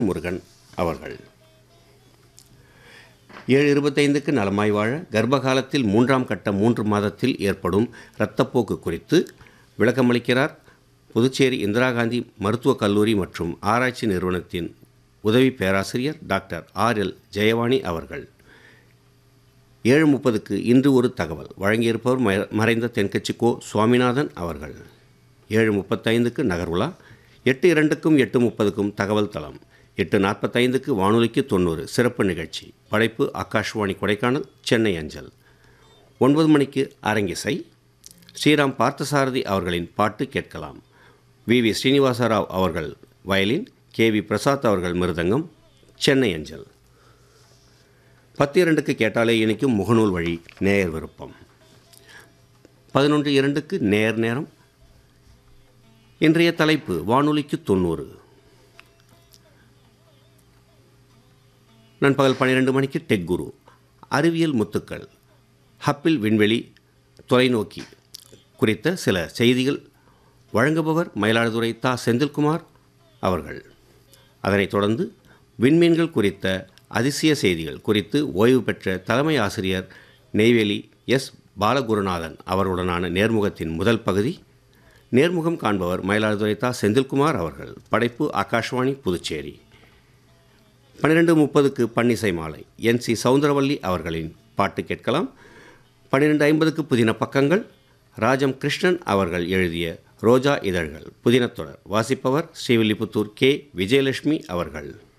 முருகன் அவர்கள் ஏழு இருபத்தைந்துக்கு நலமாய் வாழ கர்ப்பகாலத்தில் மூன்றாம் கட்ட மூன்று மாதத்தில் ஏற்படும் இரத்தப்போக்கு குறித்து விளக்கமளிக்கிறார் புதுச்சேரி இந்திரா காந்தி மருத்துவக் கல்லூரி மற்றும் ஆராய்ச்சி நிறுவனத்தின் உதவி பேராசிரியர் டாக்டர் ஆர் எல் ஜெயவாணி அவர்கள் ஏழு முப்பதுக்கு இன்று ஒரு தகவல் வழங்கியிருப்பவர் ம- மறைந்த தென்கட்சி கோ சுவாமிநாதன் அவர்கள் ஏழு முப்பத்தைந்துக்கு நகர்வுலா எட்டு இரண்டுக்கும் எட்டு முப்பதுக்கும் தகவல் தளம் எட்டு நாற்பத்தைந்துக்கு வானொலிக்கு தொண்ணூறு சிறப்பு நிகழ்ச்சி படைப்பு ஆகாஷ்வாணி கொடைக்கானல் சென்னை அஞ்சல் ஒன்பது மணிக்கு அரங்கிசை ஸ்ரீராம் பார்த்தசாரதி அவர்களின் பாட்டு கேட்கலாம் வி வி ஸ்ரீனிவாசராவ் அவர்கள் வயலின் கே வி பிரசாத் அவர்கள் மிருதங்கம் சென்னை அஞ்சல் பத்து இரண்டுக்கு கேட்டாலே இணைக்கும் முகநூல் வழி நேயர் விருப்பம் பதினொன்று இரண்டுக்கு நேர் நேரம் இன்றைய தலைப்பு வானொலிக்கு தொண்ணூறு நண்பகல் பன்னிரெண்டு மணிக்கு டெக் குரு அறிவியல் முத்துக்கள் ஹப்பிள் விண்வெளி தொலைநோக்கி குறித்த சில செய்திகள் வழங்குபவர் மயிலாடுதுறை தா செந்தில்குமார் அவர்கள் அதனைத் தொடர்ந்து விண்மீன்கள் குறித்த அதிசய செய்திகள் குறித்து ஓய்வு பெற்ற தலைமை ஆசிரியர் நெய்வேலி எஸ் பாலகுருநாதன் அவர்களுடனான நேர்முகத்தின் முதல் பகுதி நேர்முகம் காண்பவர் மயிலாடுதுறை தா செந்தில்குமார் அவர்கள் படைப்பு ஆகாஷ்வாணி புதுச்சேரி பன்னிரெண்டு முப்பதுக்கு பன்னிசை மாலை என் சி சவுந்தரவல்லி அவர்களின் பாட்டு கேட்கலாம் பன்னிரெண்டு ஐம்பதுக்கு புதின பக்கங்கள் ராஜம் கிருஷ்ணன் அவர்கள் எழுதிய ரோஜா இதழ்கள் புதினத்தொடர் வாசிப்பவர் ஸ்ரீவில்லிபுத்தூர் கே விஜயலட்சுமி அவர்கள்